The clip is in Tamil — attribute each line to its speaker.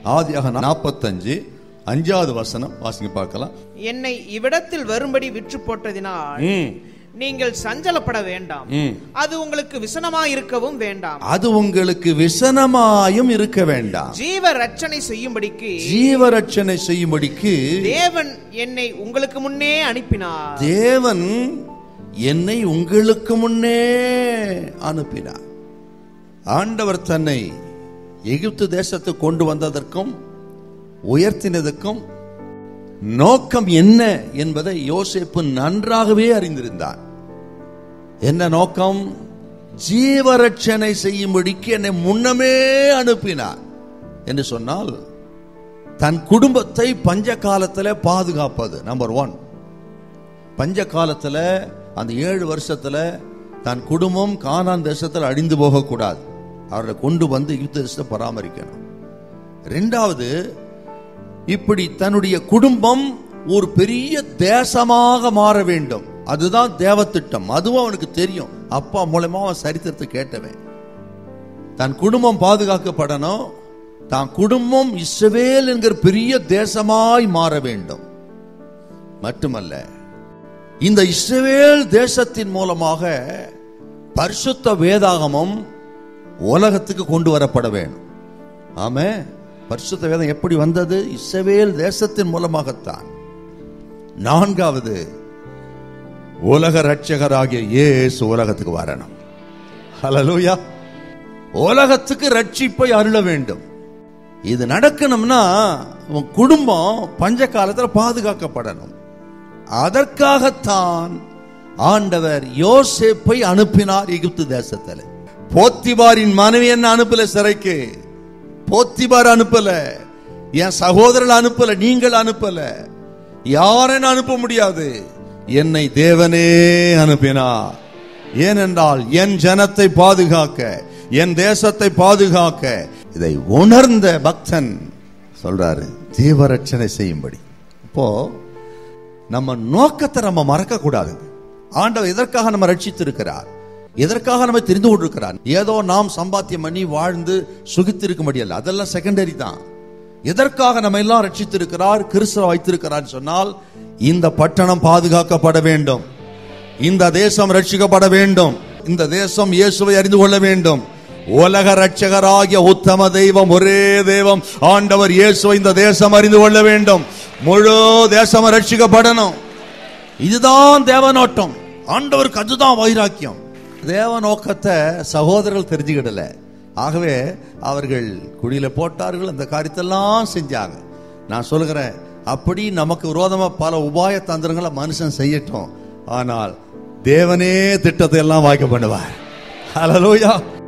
Speaker 1: ஆதியாக நாற்பத்தஞ்சு அஞ்சாவது வசனம் வாசிங்க பார்க்கலாம்
Speaker 2: என்னை இவ்விடத்தில் வரும்படி விற்று போட்டதினால்
Speaker 1: ம்,
Speaker 2: நீங்கள் சஞ்சலப்பட வேண்டாம்
Speaker 1: ம்.
Speaker 2: அது உங்களுக்கு விசனமாயிருக்கவும் வேண்டாம்
Speaker 1: அது உங்களுக்கு விசனமாயும் இருக்க வேண்டாம்
Speaker 2: ஜீவ ரட்சனை செய்யும்படிக்கு
Speaker 1: ஜீவரட்சணை செய்யும்படிக்கு
Speaker 2: தேவன் என்னை உங்களுக்கு முன்னே அனுப்பினார்
Speaker 1: தேவன் என்னை உங்களுக்கு முன்னே அனுப்பினார் ஆண்டவர் தன்னை எகிப்து தேசத்துக்கு கொண்டு வந்ததற்கும் உயர்த்தினதற்கும் நோக்கம் என்ன என்பதை யோசேப்பு நன்றாகவே அறிந்திருந்தார் என்ன நோக்கம் ஜீவரட்சணை செய்யும்படிக்கு என்னை முன்னமே அனுப்பினார் என்று சொன்னால் தன் குடும்பத்தை பஞ்ச காலத்தில் பாதுகாப்பது நம்பர் ஒன் பஞ்ச காலத்துல அந்த ஏழு வருஷத்துல தன் குடும்பம் கானான் தேசத்தில் அழிந்து போகக்கூடாது அவர்களை கொண்டு வந்து யுத்த தேசத்தை பராமரிக்கணும் ரெண்டாவது இப்படி தன்னுடைய குடும்பம் ஒரு பெரிய தேசமாக மாற வேண்டும் அதுதான் தேவத்திட்டம் அதுவும் அவனுக்கு தெரியும் அப்பா மூலமா அவன் சரித்திரத்தை கேட்டவன் தன் குடும்பம் பாதுகாக்கப்படணும் தான் குடும்பம் இஸ்ரவேல் என்கிற பெரிய தேசமாய் மாற வேண்டும் மட்டுமல்ல இந்த இஸ்ரவேல் தேசத்தின் மூலமாக பரிசுத்த வேதாகமம் உலகத்துக்கு கொண்டு வரப்பட வேண்டும் ஆமே பரிசுத்த வேதம் எப்படி வந்தது இஸ்ரவேல் தேசத்தின் மூலமாகத்தான் நான்காவது உலக ரட்சகராகிய இயேசு உலகத்துக்கு வரணும் ஹalleluya உலகத்துக்கு ரட்சிப்பை அருள வேண்டும் இது நடக்கணும்னா உன் குடும்பம் பஞ்ச காலத்துல பாதுகாக்கப்படணும் அதற்காகத்தான் ஆண்டவர் யோசேப்பை அனுப்பினார் எகிப்து தேசத்துல போத்திபாரின் மனைவி என்ன அனுப்பல சிறைக்கு போத்திபார் அனுப்பல என் சகோதரர்கள் அனுப்பல நீங்கள் அனுப்பல யாரும் அனுப்ப முடியாது என்னை தேவனே அனுப்பினார் ஏனென்றால் என் ஜனத்தை பாதுகாக்க என் தேசத்தை பாதுகாக்க இதை உணர்ந்த பக்தன் சொல்றாரு ஜீவரட்சணை செய்யும்படி இப்போ நம்ம நோக்கத்தை நம்ம மறக்க கூடாது ஆண்டவர் எதற்காக நம்ம ரட்சித்திருக்கிறார் எதற்காக நம்ம தெரிந்து கொண்டிருக்கிறார் ஏதோ நாம் சம்பாத்தியம் பண்ணி வாழ்ந்து சுகித்திருக்க முடியல அதெல்லாம் செகண்டரி தான் எதற்காக நம்ம எல்லாம் ரட்சித்திருக்கிறார் கிறிஸ்தவ வைத்திருக்கிறார் சொன்னால் இந்த பட்டணம் பாதுகாக்கப்பட வேண்டும் இந்த தேசம் ரட்சிக்கப்பட வேண்டும் இந்த தேசம் இயேசுவை அறிந்து கொள்ள வேண்டும் உலக ரட்சகராகிய உத்தம தெய்வம் ஒரே தெய்வம் ஆண்டவர் இயேசுவை இந்த தேசம் அறிந்து கொள்ள வேண்டும் முழு தேசம் ரட்சிக்கப்படணும் இதுதான் தேவநோட்டம் ஆண்டவருக்கு அதுதான் வைராக்கியம் தேவ நோக்கத்தை சகோதரர்கள் தெரிஞ்சுக்கிடல ஆகவே அவர்கள் குடியில போட்டார்கள் அந்த காரியத்தெல்லாம் செஞ்சாங்க நான் சொல்லுகிறேன் அப்படி நமக்கு விரோதமா பல உபாய தந்திரங்களை மனுஷன் செய்யட்டும் ஆனால் தேவனே திட்டத்தை எல்லாம் வாய்க்க பண்ணுவார் ஹalleluya